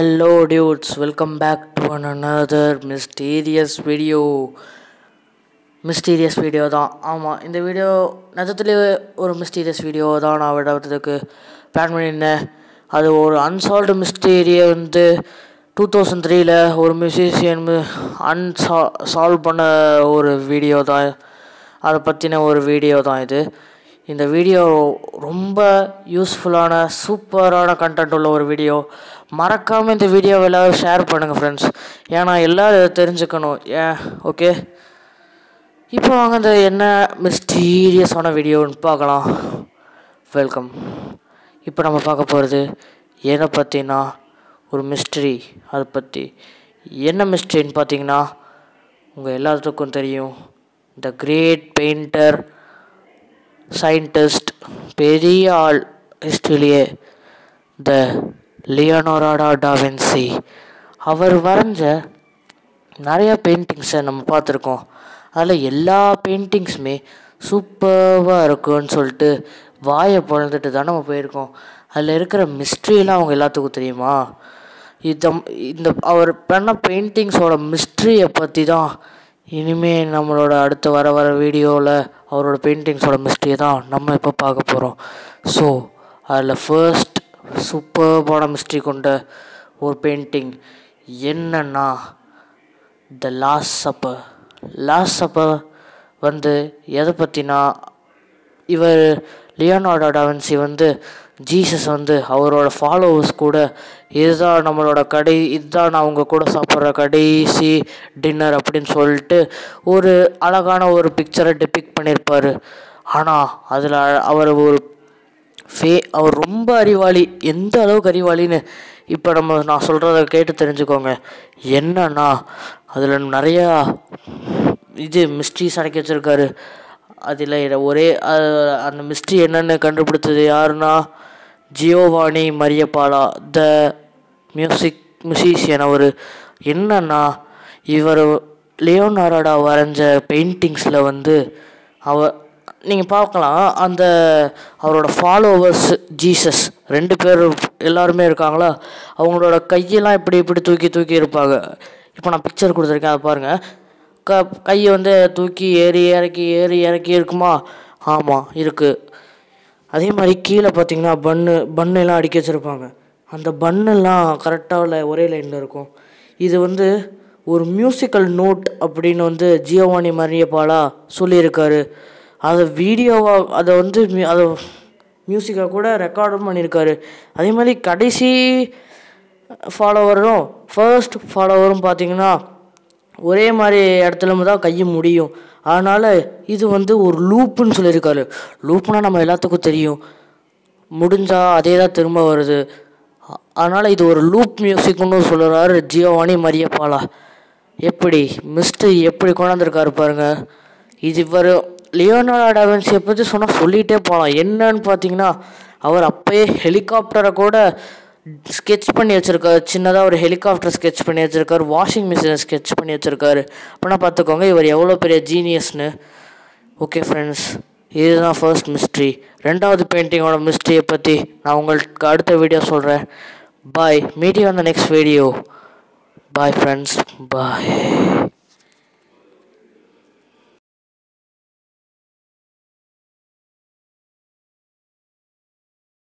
Hello dudes, welcome back to an another mysterious video. Mysterious video தான் ஆமாம் இந்த video நிஜத்துலேயே ஒரு மிஸ்டீரியஸ் வீடியோ தான் நான் விடுறதுக்கு பிளான் பண்ணியிருந்தேன் அது ஒரு அன்சால்வ்டு மிஸ்டீரியை வந்து டூ தௌசண்ட் த்ரீல ஒரு மியூசிஷியன் அன்சா சால்வ் பண்ண ஒரு வீடியோ தான் அதை பற்றின ஒரு வீடியோ தான் இது இந்த வீடியோ ரொம்ப யூஸ்ஃபுல்லான சூப்பரான கண்டென்ட் உள்ள ஒரு வீடியோ மறக்காமல் இந்த வீடியோவை எல்லோரும் ஷேர் பண்ணுங்கள் ஃப்ரெண்ட்ஸ் ஏன்னா எல்லோரும் இதை தெரிஞ்சுக்கணும் ஏன் ஓகே இப்போ வாங்க இந்த என்ன மிஸ்டீரியஸான வீடியோன்னு பார்க்கலாம் வெல்கம் இப்போ நம்ம பார்க்க போகிறது எதை பற்றினா ஒரு மிஸ்ட்ரி அதை பற்றி என்ன மிஸ்ட்ரின்னு பார்த்தீங்கன்னா உங்கள் எல்லாத்துக்கும் தெரியும் த கிரேட் பெயிண்டர் சயின்டிஸ்ட் பெரிய ஆள் ஹிஸ்ட்ரியிலேயே த லியோனோராடா டாவின்சி அவர் வரைஞ்ச நிறைய பெயிண்டிங்ஸை நம்ம பார்த்துருக்கோம் அதில் எல்லா பெயிண்டிங்ஸுமே சூப்பராக இருக்குன்னு சொல்லிட்டு வாயை பிறந்துட்டு தான் நம்ம போயிருக்கோம் அதில் இருக்கிற மிஸ்ட்ரியெல்லாம் அவங்க எல்லாத்துக்கும் தெரியுமா இந்த இந்த அவர் பண்ண பெயிண்டிங்ஸோட மிஸ்ட்ரியை பற்றி தான் இனிமேல் நம்மளோட அடுத்த வர வர வீடியோவில் அவரோட பெயிண்டிங்ஸோட மிஸ்ட்ரியை தான் நம்ம இப்போ பார்க்க போகிறோம் ஸோ அதில் ஃபர்ஸ்ட் சூப்பர்பான மிஸ்ட்ரி கொண்ட ஒரு பெயிண்டிங் என்னன்னா the last supper last supper வந்து எதை பற்றினா இவர் லியோனார்டோ டாவின்சி வந்து ஜீசஸ் வந்து அவரோட ஃபாலோவர்ஸ் கூட இதுதான் நம்மளோட கடை இதுதான் நான் அவங்க கூட சாப்பிட்ற கடைசி டின்னர் அப்படின்னு சொல்லிட்டு ஒரு அழகான ஒரு பிக்சரை டெபிக் பண்ணியிருப்பார் ஆனால் அதில் அவர் ஒரு ஃபே அவர் ரொம்ப அறிவாளி எந்த அளவுக்கு அறிவாளின்னு இப்போ நம்ம நான் சொல்கிறத கேட்டு தெரிஞ்சுக்கோங்க என்னன்னா அதில் நிறையா இது மிஸ்ட்ரிஸ் அடக்கி வச்சுருக்காரு அதில் ஒரே அந்த மிஸ்ட்ரி என்னென்னு கண்டுபிடிச்சது யாருன்னா Giovanni Maria Pala the music musician அவர் என்னன்னா இவர் லியோனாரடா வரைஞ்ச பெயிண்டிங்ஸில் வந்து அவர் நீங்கள் பார்க்கலாம் அந்த அவரோட ஃபாலோவர்ஸ் ஜீசஸ் ரெண்டு பேர் எல்லாருமே இருக்காங்களா அவங்களோட கையெல்லாம் இப்படி இப்படி தூக்கி தூக்கி இருப்பாங்க இப்போ நான் பிக்சர் கொடுத்துருக்கேன் அதை பாருங்கள் க கையை வந்து தூக்கி ஏறி இறக்கி ஏறி இறக்கி இருக்குமா ஆமாம் இருக்குது அதே மாதிரி கீழே பார்த்தீங்கன்னா பன்னு பன்னு எல்லாம் அடிக்க வச்சுருப்பாங்க அந்த பன்னெல்லாம் கரெக்டாக ஒரே லைனில் இருக்கும் இது வந்து ஒரு மியூசிக்கல் நோட் அப்படின்னு வந்து ஜியோவானி மரியப்பாலா சொல்லியிருக்காரு அதை வீடியோவாக அதை வந்து அதை மியூசிக்காக கூட ரெக்கார்டும் பண்ணியிருக்காரு அதே மாதிரி கடைசி ஃபாலோவரும் ஃபர்ஸ்ட் ஃபாலோவரும் பார்த்தீங்கன்னா ஒரே மாதிரி இடத்துல தான் கையை முடியும் அதனால் இது வந்து ஒரு லூப்புன்னு சொல்லியிருக்காரு லூப்புனா நம்ம எல்லாத்துக்கும் தெரியும் முடிஞ்சால் அதே தான் திரும்ப வருது அதனால் இது ஒரு லூப் மியூசிக்னு சொல்கிறாரு ஜியோவானி மரியப்பாலா எப்படி மிஸ்ட்ரி எப்படி கொண்டாந்துருக்காரு பாருங்க இது இவர் லியோனார்டோ டாவின்சியை பற்றி சொன்னால் சொல்லிகிட்டே போகலாம் என்னன்னு பார்த்தீங்கன்னா அவர் அப்போயே ஹெலிகாப்டரை கூட ஸ்கெட்ச் பண்ணி வச்சுருக்காரு சின்னதாக ஒரு ஹெலிகாப்டர் ஸ்கெட்ச் பண்ணி வச்சுருக்காரு வாஷிங் மிஷினை ஸ்கெட்ச் பண்ணி வச்சுருக்காரு அப்படின்னா பார்த்துக்கோங்க இவர் எவ்வளோ பெரிய ஜீனியஸ்னு ஓகே ஃப்ரெண்ட்ஸ் இதுதான் ஃபர்ஸ்ட் மிஸ்ட்ரி ரெண்டாவது பெயிண்டிங்கோட மிஸ்ட்ரியை பற்றி நான் உங்களுக்கு அடுத்த வீடியோ சொல்கிறேன் bye meet you on the next video bye friends bye